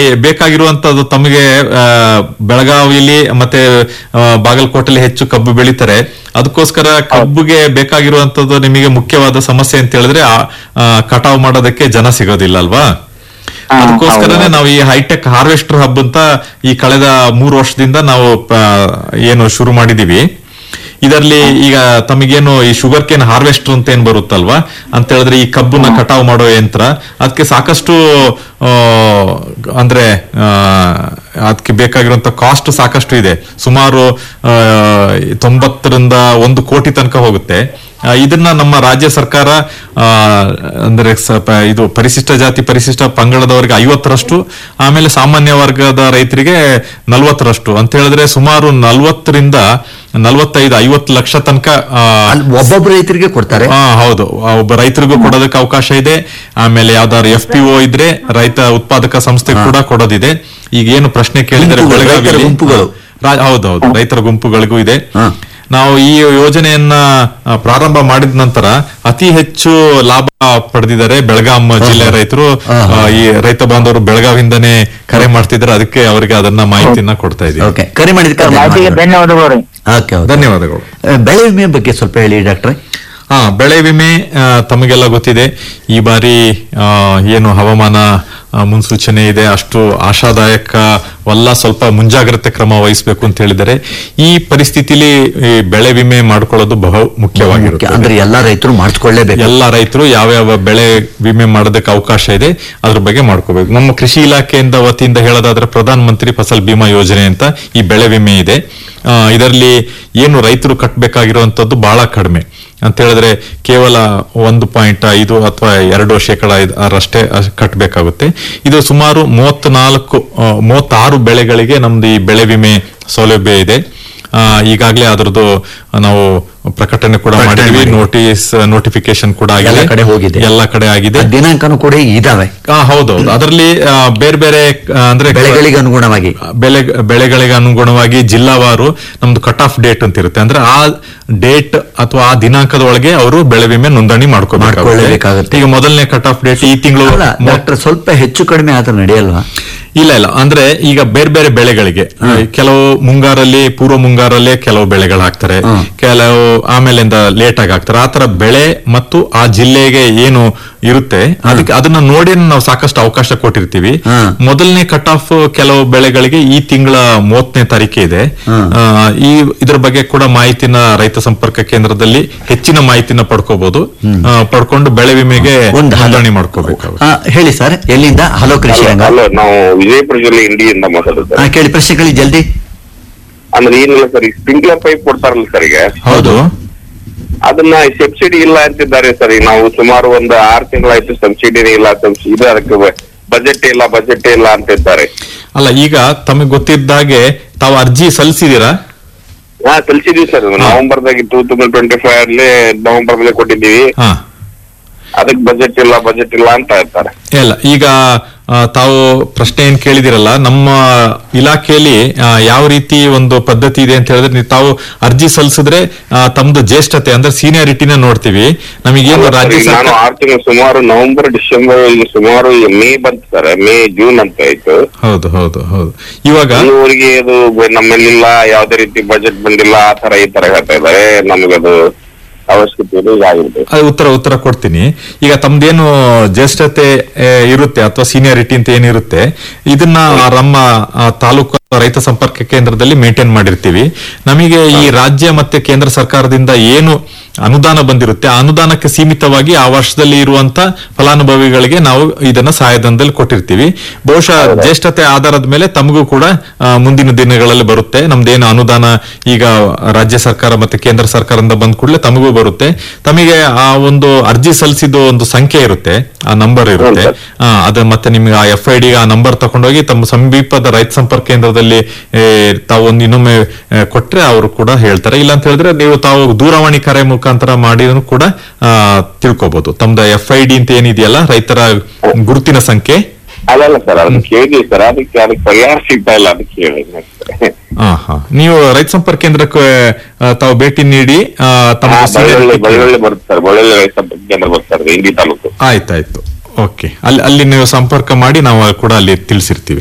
ಬೇಕಾಗಿರುವಂತದ್ದು ತಮಗೆ ಆ, ಬೆಳಗಾವಿಲಿ ಮತ್ತೆ ಆ, ಬಾಗಲಕೋಟೆಲಿ ಹೆಚ್ಚು ಕಬ್ಬು ಬೆಳೀತಾರೆ ಅದಕ್ಕೋಸ್ಕರ ಕಬ್ಬುಗೆ ಬೇಕಾಗಿರುವಂತದ್ದು ನಿಮಗೆ ಮುಖ್ಯವಾದ ಸಮಸ್ಯೆ ಅಂತ ಹೇಳಿದ್ರೆ ಆ, ಆ, ಕಟಾವು ಮಾಡೋದಕ್ಕೆ ಜನ ಸಿಗೋದಿಲ್ಲ ಅಲ್ವಾ ಹಾ, ಅದಕ್ಕೋಸ್ಕರನೇ ಹೌದು. ನಾವು ಈ ಹೈಟೆಕ್ ಹಾರ್ವೆಸ್ಟರ್ ಹಬ್ ಅಂತ ಈ ಕಳೆದ ಮೂರು ವರ್ಷದಿಂದ ನಾವು ಆ, ಏನು ಶುರು ಮಾಡಿದೀವಿ ಇದರಲ್ಲಿ ಈಗ ತಮಗೇನು ಈ ಶುಗರ್ ಕೇನ್ ಹಾರ್ವೆಸ್ಟರ್ ಅಂತ ಏನ್ ಬರುತ್ತಲ್ವಾ ಅಂತ ಹೇಳಿದ್ರೆ ಈ ಕಬ್ಬನ್ನ ಕಟಾವು ಮಾಡೋ ಯಂತ್ರ ಅದಕ್ಕೆ ಸಾಕಷ್ಟು ಆ, ಅಂದ್ರೆ ಅದಕ್ಕೆ ಬೇಕಾಗಿರುವಂತ ಕಾಸ್ಟ್ ಸಾಕಷ್ಟು ಇದೆ ಸುಮಾರು ಆ, ತೊಂಬತ್ತರಿಂದ ಒಂದು ಕೋಟಿ ತನಕ ಹೋಗುತ್ತೆ ಆ, ಇದನ್ನ ನಮ್ಮ ರಾಜ್ಯ ಸರ್ಕಾರ ಆ, ಅಂದ್ರೆ ಸ- ಪ- ಇದು ಪರಿಶಿಷ್ಟ ಜಾತಿ ಪರಿಶಿಷ್ಟ ಪಂಗಡದವರಿಗೆ ಐವತ್ತರಷ್ಟು ಆಮೇಲೆ ಸಾಮಾನ್ಯ ವರ್ಗದ ರೈತರಿಗೆ ನಲ್ವತ್ತರಷ್ಟು ಅಂತ ಹೇಳಿದ್ರೆ ಸುಮಾರು ನಲ್ವತ್ತರಿಂದ ನಲ್ವತ್ತೈದು ಐವತ್ತು ಲಕ್ಷ ತನಕ ಆ, ಅಲ್ಲಿ ಒಬ್ಬೊಬ್ಬ ರೈತರಿಗೆ ಕೊಡ್ತಾರೆ ಆ, ಹೌದು ಆ, ಒಬ್ಬ ರೈತರಿಗೂ ಕೊಡೋದಕ್ಕೆ ಅವಕಾಶ ಇದೆ ಆಮೇಲೆ ಯಾವ್ದಾದ್ರು ಎಫ್ ಪಿ ಒ ಇದ್ರೆ ರೈತ ಉತ್ಪಾದಕ ಸಂಸ್ಥೆ ಕೂಡ ಕೊಡೋದಿದೆ ಈಗ ಏನು ಪ್ರಶ್ನೆ ಕೇಳಿದರೆ ಗುಂಪುಗಳು, ರೈತರ ಬೆಳಗಾವಿಯಲ್ಲಿ ಗುಂಪುಗಳು. ರಾ- ಹೌದೌದು ರೈತರ ಗುಂಪುಗಳಿಗೂ ಇದೆ ಹಾ. ನಾವು ಈ ಯೋಜನೆಯನ್ನ ಆ, ಪ್ರಾರಂಭ ಮಾಡಿದ ನಂತರ ಅತಿ ಹೆಚ್ಚು ಲಾಭ ಪಡೆದಿದ್ದಾರೆ ಬೆಳಗಾಂ ಜಿಲ್ಲೆ ರೈತರು ಆ, ಈ ರೈತ ಬಾಂಧವರು ಬೆಳಗಾವಿಂದನೇ ಕರೆ ಮಾಡ್ತಿದ್ದಾರೆ ಅದಕ್ಕೆ ಅವರಿಗೆ ಅದನ್ನ ಮಾಹಿತಿಯನ್ನ ಕೊಡ್ತಾ ಇದ್ದೀವಿ ಓಕೆ ಕರೆ ಮಾಡಿದಕ್ಕೆ ಸರ್, ಮಾಹಿತಿಗೆ ಧನ್ಯವಾದಗಳು ರೀ ಓಕೆ ಓಕೆ. ಧನ್ಯವಾದಗಳು ಆ, ಬೆಳೆ ವಿಮೆ ಬಗ್ಗೆ ಸ್ವಲ್ಪ ಹೇಳಿ ಡಾಕ್ಟ್ರೆ ಹಾ ಬೆಳೆ ವಿಮೆ ಆ, ತಮಗೆಲ್ಲ ಗೊತ್ತಿದೆ ಈ ಬಾರಿ ಆ, ಏನು ಹವಾಮಾನ ಆ, ಮುನ್ಸೂಚನೆ ಇದೆ ಅಷ್ಟು ಆಶಾದಾಯಕವಲ್ಲ ಸ್ವಲ್ಪ ಮುಂಜಾಗ್ರತೆ ಕ್ರಮ ವಹಿಸಬೇಕು ಅಂತ ಹೇಳಿದರೆ ಈ ಪರಿಸ್ಥಿತಿಲಿ ಈ ಬೆಳೆ ವಿಮೆ ಮಾಡ್ಕೊಳ್ಳೋದು ಬಹು ಮುಖ್ಯವಾಗಿರುತ್ತೆ ಅಂದ್ರೆ ಎಲ್ಲಾ ರೈತರು ಮಾಡಿಸ್ಕೊಳ್ಳೇಬೇಕು ಎಲ್ಲ ರೈತರು ಯಾವ್ಯಾವ ಬೆಳೆ ವಿಮೆ ಮಾಡೋದಕ್ಕೆ ಅವಕಾಶ ಇದೆ ಅದ್ರ ಬಗ್ಗೆ ಮಾಡ್ಕೋಬೇಕು ನಮ್ಮ ಕೃಷಿ ಇಲಾಖೆಯಿಂದ ವತಿಯಿಂದ ಹೇಳೋದಾದ್ರೆ ಪ್ರಧಾನ ಮಂತ್ರಿ ಫಸಲ್ ಬಿಮಾ ಯೋಜನೆ ಅಂತ ಈ ಬೆಳೆ ವಿಮೆ ಇದೆ ಆ, ಇದರಲ್ಲಿ ಏನು ರೈತರು ಕಟ್ಟಬೇಕಾಗಿರುವಂತದ್ದು ಬಹಳ ಕಡಿಮೆ ಅಂತ ಹೇಳಿದ್ರೆ ಕೇವಲ ಒಂದು ಪಾಯಿಂಟ್ ಐದು ಅಥವಾ ಎರಡು ಶೇಕಡ ಅಷ್ಟೇ ಕಟ್ಟಬೇಕಾಗುತ್ತೆ ಇದು ಸುಮಾರು ಮೂವತ್ನಾಲ್ಕು ಆ, ಮೂವತ್ತಾರು ಬೆಳೆಗಳಿಗೆ ನಮ್ದು ಈ ಬೆಳೆ ವಿಮೆ ಸೌಲಭ್ಯ ಇದೆ ಆ, ಈಗಾಗಲೇ ಅದರದ್ದು ನಾವು ಪ್ರಕಟಣೆ ಕೂಡ ಪ್ರಕಟಣೆ ಮಾಡಿದ್ವಿ ಮಾಡಿ. ನೋಟಿಸ್ ನೋಟಿಫಿಕೇಶನ್ ಕೂಡ ಆಗಿದೆ ಎಲ್ಲ ಕಡೆ ಹೋಗಿದೆ. ಎಲ್ಲ ಕಡೆ ಆಗಿದೆ ಆ ದಿನಾಂಕನೂ ಕೂಡ ಇದಾವೆ ಆ, ಹೌದೌದು ಅದರಲ್ಲಿ ಆ, ಬೇರೆ ಬೇರೆ ಆ, ಅಂದ್ರೆ ಬೆಳೆಗಳಿಗೆ ಅನುಗುಣವಾಗಿ ಬೆಳೆ ಬೆಳೆಗಳಿಗೆ ಅನುಗುಣವಾಗಿ ಜಿಲ್ಲಾವಾರು ನಮ್ದು ಕಟ್ ಆಫ್ ಡೇಟ್ ಅಂತ ಇರುತ್ತೆ ಅಂದ್ರೆ ಆ ಡೇಟ್ ಅಥವಾ ಆ ದಿನಾಂಕದ ಒಳಗೆ ಅವರು ಬೆಳೆ ವಿಮೆ ನೋಂದಣಿ ಮಾಡ್ಕೋಬೇಕಾಗುತ್ತೆ ಮಾಡ್ಕೊಳ್ಳೇಬೇಕಾಗುತ್ತೆ. ಈಗ ಮೊದಲನೇ ಕಟ್ ಆಫ್ ಡೇಟ್ ಈ ತಿಂಗಳು ಅಲ್ಲ ಡಾಕ್ಟರ್ ಸ್ವಲ್ಪ ಹೆಚ್ಚು ಕಡಿಮೆ ಆದ್ರೆ ನಡೆಯಲ್ವಾ ಇಲ್ಲ ಇಲ್ಲ ಅಂದ್ರೆ ಈಗ ಬೇರೆ ಬೇರೆ ಬೆಳೆಗಳಿಗೆ ಕೆಲವು ಮುಂಗಾರಲ್ಲಿ ಪೂರ್ವ ಮುಂಗಾರಲ್ಲೇ ಕೆಲವು ಬೆಳೆಗಳು ಹಾಕ್ತಾರೆ ಹ್ಮ್. ಕೆಲವು ಆಮೇಲಿಂದ ಲೇಟ್ ಆಗಿ ಹಾಕ್ತಾರೆ ಆತರ ಬೆಳೆ ಮತ್ತು ಆ ಜಿಲ್ಲೆಗೆ ಏನು ಇರುತ್ತೆ ಅದಕ್ಕೆ ಅದನ್ನ ನೋಡಿ ನಾವು ಸಾಕಷ್ಟು ಅವಕಾಶ ಕೊಟ್ಟಿರ್ತೀವಿ ಹ್ಮ್. ಮೊದಲನೇ ಕಟ್ ಆಫ್ ಕೆಲವು ಬೆಳೆಗಳಿಗೆ ಈ ತಿಂಗಳ ಮೂವತ್ತನೇ ತಾರೀಕೆ ಇದೆ ಹ್ಮ್. ಆ, ಈ ಇದ್ರ ಬಗ್ಗೆ ಕೂಡ ಮಾಹಿತಿನ ರೈತ ಸಂಪರ್ಕ ಕೇಂದ್ರದಲ್ಲಿ ಹೆಚ್ಚಿನ ಮಾಹಿತಿನ ಪಡ್ಕೋಬಹುದು ಆ, ಪಡ್ಕೊಂಡು ಬೆಳೆ ವಿಮೆಗೆ ಒಂದು ಹಲೋ. ನೋಂದಣಿ ಮಾಡ್ಕೋಬೇಕಾಗುತ್ತೆ ಆ, ಹೇಳಿ ಸರ್ ಎಲ್ಲಿಂದ ಹಲೋ ಕೃಷಿ ರಂಗ ಅಲ್ಲ ನಾವು ವಿಜಯಪುರ ಜಿಲ್ಲೆ ಇಂಡಿಯಿಂದ ಮಾತಾಡೋದು ಆ, ಕೇಳಿ ಪ್ರಶ್ನೆ ಕೇಳಿ ಜಲ್ದಿ ಅಂದ್ರೆ ಏನಿಲ್ಲ ಸರ್ ಈಗ ಸ್ಪ್ರಿಂಕ್ಲರ್ ಪೈಪ್ ಕೊಡ್ತಾರಲ್ಲ ಸರ್ ಈಗ ಹೌದು ಅದನ್ನ ಸಬ್ಸಿಡಿ ಇಲ್ಲ ಅಂತಿದ್ದಾರೆ ಸರ್ ಈಗ ನಾವು ಸುಮಾರು ಒಂದು ಆರು ತಿಂಗಳಾಯ್ತು ಸಬ್ಸಿಡಿನೇ ಇಲ್ಲ ಸಬ್ಸಿಡಿ ಇದು ಅದಕ್ಕೆ ಬಜೆಟ್ ಇಲ್ಲ ಬಜೆಟ್ ಇಲ್ಲ ಅಂತಿದ್ದಾರೆ ಅಲ್ಲ ಈಗ ತಮಗೆ ಗೊತ್ತಿದ್ದ ಹಾಗೆ ತಾವು ಅರ್ಜಿ ಸಲ್ಲಿಸಿದೀರಾ ಹಾ ಕಲ್ಸಿದೀವಿ ಸರ್ ನವೆಂಬರ್ದಾಗ ಟೂ ತೌಸಂಡ್ ಟ್ವೆಂಟಿ ಫೈವ್ ಅಲ್ಲಿ ನವೆಂಬರ್ ಮೇಲೆ ಕೊಟ್ಟಿದ್ದೀವಿ ಹಾ ಅದಕ್ಕೆ ಬಜೆಟ್ ಇಲ್ಲ ಬಜೆಟ್ ಇಲ್ಲ ಅಂತ ಹೇಳ್ತಾರೆ ಇಲ್ಲ ಈಗ ಆ, ತಾವು ಪ್ರಶ್ನೆ ಏನ್ ಕೇಳಿದಿರಲ್ಲ ನಮ್ಮ ಇಲಾಖೆಯಲ್ಲಿ ಆ, ಯಾವ ರೀತಿ ಒಂದು ಪದ್ಧತಿ ಇದೆ ಅಂತ ಹೇಳಿದ್ರೆ ನೀವು ತಾವು ಅರ್ಜಿ ಸಲ್ಲಿಸಿದ್ರೆ ಆ, ತಮ್ದು ಜ್ಯೇಷ್ಠತೆ ಅಂದ್ರೆ ಸೀನಿಯಾರಿಟಿನ ನೋಡ್ತೀವಿ ನಮಗೇನು ಅಲ್ಲ sir, ರಾಜ್ಯ ಈಗ ನಾನು ಸರ್ಕಾರ ಆರು ತಿಂಗಳು ಸುಮಾರು ನವೆಂಬರ್ ಡಿಸೆಂಬರ್ ಈಗ ಸುಮಾರು ಈಗ ಮೇ ಬಂತು ಸರ್ ಮೇ ಜೂನ್ ಅಂತ ಆಯ್ತು ಹೌದು ಹೌದು ಹೌದು ಇವಾಗ ಇನ್ನೂವರೆಗೆ ಅದು ಬ- ನಮ್ಮಲ್ಲಿಲ್ಲ ಯಾವ್ದೇ ರೀತಿ ಬಜೆಟ್ ಬಂದಿಲ್ಲ ಆ ತರ ಈ ತರ ಹೇಳ್ತಾ ಇದ್ದಾರೆ ನಮಗದು ಅವಶ್ಯಕತೆ ಇದೆ ಇದಾಗಿದೆ ಅದು ಉತ್ತರ ಉತ್ತರ ಕೊಡ್ತೀನಿ ಈಗ ತಮ್ದೇನು ಜ್ಯೇಷ್ಠತೆ ಆ, ಇರುತ್ತೆ ಅಥವಾ ಸೀನಿಯಾರಿಟಿ ಅಂತ ಏನಿರುತ್ತೆ ಇದನ್ನ ಆ ನಮ್ಮ ಆ, ತಾಲೂಕು ರೈತ ಸಂಪರ್ಕ ಕೇಂದ್ರದಲ್ಲಿ ಮೇಂಟೈನ್ ಮಾಡಿರ್ತೀವಿ ನಮಗೆ ಈ ರಾಜ್ಯ ಮತ್ತೆ ಕೇಂದ್ರ ಸರ್ಕಾರದಿಂದ ಏನು ಅನುದಾನ ಬಂದಿರುತ್ತೆ ಆ ಅನುದಾನಕ್ಕೆ ಸೀಮಿತವಾಗಿ ಆ ವರ್ಷದಲ್ಲಿ ಇರುವಂತ ಫಲಾನುಭವಿಗಳಿಗೆ ನಾವು ಇದನ್ನ ಸಹಾಯಧನದಲ್ಲಿ ಕೊಟ್ಟಿರ್ತೀವಿ ಬಹುಶಃ ಜ್ಯೇಷ್ಠತೆ ಆಧಾರದ ಮೇಲೆ ತಮಗೂ ಕೂಡ ಆ, ಮುಂದಿನ ದಿನಗಳಲ್ಲಿ ಬರುತ್ತೆ ನಮ್ದೇನು ಅನುದಾನ ಈಗ ರಾಜ್ಯ ಸರ್ಕಾರ ಮತ್ತೆ ಕೇಂದ್ರ ಸರ್ಕಾರದಿಂದ ಬಂದ ಕೂಡಲೇ ತಮಗೂ ಬರುತ್ತೆ ತಮಗೆ ಆ ಒಂದು ಅರ್ಜಿ ಸಲ್ಲಿಸಿದ ಒಂದು ಸಂಖ್ಯೆ ಇರುತ್ತೆ ಆ ನಂಬರ್ ಇರುತ್ತೆ ಹೌದು ಆ, ಅದು ಮತ್ತೆ ನಿಮ್ಗೆ ಆ ಎಫ್ ಐ ಡಿ ಆ ನಂಬರ್ ತಗೊಂಡೋಗಿ ತಮ್ಮ ಸಮೀಪದ ರೈತ ಸಂಪರ್ಕ ಕೇಂದ್ರದಲ್ಲಿ ಏ, ತಾವು ಒಂದು ಇನ್ನೊಮ್ಮೆ ಆ, ಕೊಟ್ರೆ ಅವರು ಕೂಡ ಹೇಳ್ತಾರೆ ಇಲ್ಲ ಅಂತ ಹೇಳಿದ್ರೆ ನೀವು ತಾವು ದೂರವಾಣಿ ಕರೆ ಮುಖಾಂತರ ಮಾಡಿದ್ರು ಕೂಡ ಆ, ತಿಳ್ಕೊಬಹುದು ತಮ್ದು ಎಫ್ ಐ ಡಿ ಅಂತ ಏನಿದೆಯಲ್ಲ ರೈತರ ಗುರುತಿನ ಸಂಖ್ಯೆ ಅಲ್ಲಲ್ಲ ಸರ್ ಅದನ್ನ ಕೇಳಿದ್ವಿ ಸರ್ ಅದಕ್ಕೆ ಅದಕ್ಕೆ ಪರಿಹಾರ ಸಿಗ್ತಾ ಇಲ್ಲ ಅದಕ್ಕೆ ಹೇಳಿ ಹಾ ಹಾ ನೀವು ರೈತ ಸಂಪರ್ಕ ಕೇಂದ್ರಕ್ಕೆ ಆ, ತಾವು ಭೇಟಿ ನೀಡಿ ಆ, ತಮ್ಮ ಬಳ್ಳೊಳ್ಳಿ seniority- ಬಳ್ಳೊಳ್ಳಿ ಬರುತ್ತೆ ಸರ್ ಬಳ್ಳೊಳ್ಳಿ ರೈತ ಕೇಂದ್ರ ಬರ್ತಾರೆ ಇಂಡಿ ತಾಲೂಕು ಆಯ್ತಾಯ್ತು ಓಕೆ ಅಲ್ಲಿ ಅಲ್ಲಿ ನೀವು ಸಂಪರ್ಕ ಮಾಡಿ ನಾವು ಕೂಡ ಅಲ್ಲಿ ತಿಳಿಸಿರ್ತೀವಿ